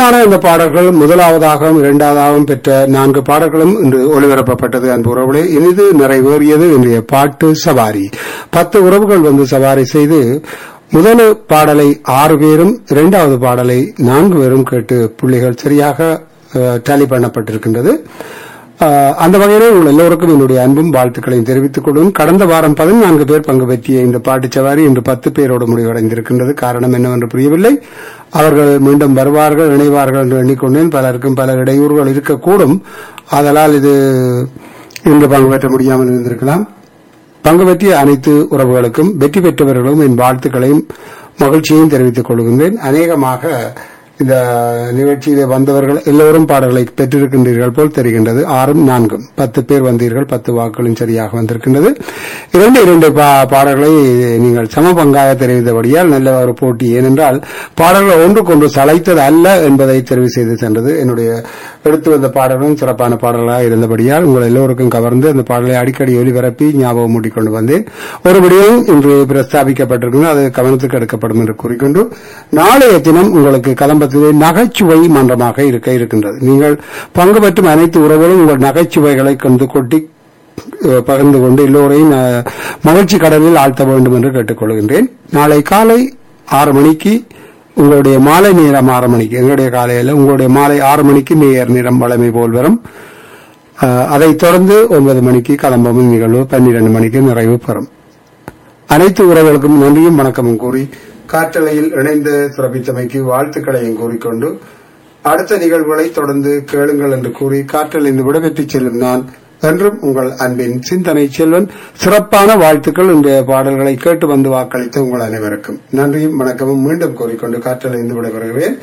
அருமையான இந்த பாடல்கள் முதலாவதாகவும் இரண்டாவதாகவும் பெற்ற நான்கு பாடல்களும் இன்று ஒளிபரப்பப்பட்டது அன்பு உறவுகளே இனிது நிறைவேறியது இன்றைய பாட்டு சவாரி பத்து உறவுகள் வந்து சவாரி செய்து முதல் பாடலை ஆறு பேரும் இரண்டாவது பாடலை நான்கு பேரும் கேட்டு புள்ளிகள் சரியாக டேலி பண்ணப்பட்டிருக்கின்றது அஹ், அந்த வகையிலே உங்கள் எல்லோருக்கும் என்னுடைய அன்பும் வாழ்த்துக்களையும் தெரிவித்துக் கொள்வோம் கடந்த வாரம் பதினான்கு பேர் பங்கு பற்றிய இந்த பாட்டுச் சவாரி இன்று பத்து பேரோடு முடிவடைந்திருக்கின்றது காரணம் என்னவென்று புரியவில்லை அவர்கள் மீண்டும் வருவார்கள் இணைவார்கள் என்று எண்ணிக்கொண்டேன் பலருக்கும் பல இடையூறுகள் இருக்கக்கூடும் ஆதலால் இது இன்று பங்கு பெற்ற முடியாமல் இருந்திருக்கலாம் பங்கு பற்றிய அனைத்து உறவுகளுக்கும் வெற்றி பெற்றவர்களும் என் வாழ்த்துக்களையும் மகிழ்ச்சியையும் தெரிவித்துக் கொள்கின்றேன் அநேகமாக இந்த நிகழ்ச்சியிலே வந்தவர்கள் எல்லோரும் பாடல்களை பெற்றிருக்கின்றீர்கள் போல் தெரிகின்றது ஆறும் நான்கும் பத்து பேர் வந்தீர்கள் பத்து வாக்குகளும் சரியாக வந்திருக்கின்றது இரண்டு இரண்டு பா- பாடல்களை நீங்கள் சம பங்காக தெரிவித்தபடியால் நல்ல ஒரு போட்டி ஏனென்றால் பாடல்கள் ஒன்றுக்கொன்று சளைத்தது அல்ல என்பதை தெரிவு செய்து சென்றது என்னுடைய எடுத்து வந்த பாடல்களும் சிறப்பான பாடல்களாக இருந்தபடியால் உங்கள் எல்லோருக்கும் கவர்ந்து அந்த பாடலை அடிக்கடி ஒலிபரப்பி ஞாபகம் மூட்டிக்கொண்டு வந்தேன் ஒருபடியும் இன்று பிரஸ்தாபிக்கப்பட்டிருக்கிறது அது கவனத்துக்கு எடுக்கப்படும் என்று கூறிக்கொண்டு நாளைய தினம் உங்களுக்கு கலம்பத்திலே நகைச்சுவை மன்றமாக இருக்க இருக்கின்றது நீங்கள் பங்கு பெற்றும் அனைத்து உறவுகளும் உங்கள் நகைச்சுவைகளை கொண்டு கொட்டி அஹ், பகிர்ந்து கொண்டு எல்லோரையும் அஹ், மகிழ்ச்சி கடலில் ஆழ்த்த வேண்டும் என்று கேட்டுக்கொள்கின்றேன் நாளை காலை ஆறு மணிக்கு உங்களுடைய மாலை நேரம் ஆறு மணிக்கு எங்களுடைய காலையில் உங்களுடைய மாலை ஆறு மணிக்கு நேர் நேரம் வளமை போல் வரும் அஹ், அதைத் தொடர்ந்து ஒன்பது மணிக்கு கிளம்பவும் நிகழ்வு பன்னிரண்டு மணிக்கு நிறைவு பெறும் அனைத்து உறவுகளுக்கும் நன்றியும் வணக்கமும் கூறி காற்றலையில் இணைந்து சிறப்பித்தமைக்கு வாழ்த்துக்களையும் கூறிக்கொண்டு அடுத்த நிகழ்வுகளை தொடர்ந்து கேளுங்கள் என்று கூறி காற்றலைந்து விடைபெற்றுச் செல்லும் நான் என்றும் உங்கள் அன்பின் சிந்தனை செல்வன் சிறப்பான வாழ்த்துக்கள் இந்த பாடல்களை கேட்டு வந்து வாக்களித்த உங்கள் அனைவருக்கும் நன்றியும் வணக்கமும் மீண்டும் கூறிக்கொண்டு காற்றலைந்து விடைபெறுகிறேன்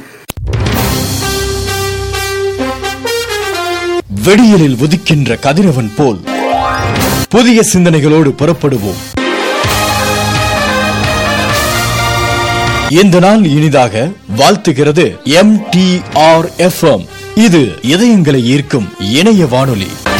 வெடியலில் உதிக்கின்ற கதிரவன் போல் புதிய சிந்தனைகளோடு புறப்படுவோம் இந்த நாள் இனிதாக வாழ்த்துகிறது எம் டி ஆர் எஃப் இது இதயங்களை ஈர்க்கும் இணைய வானொலி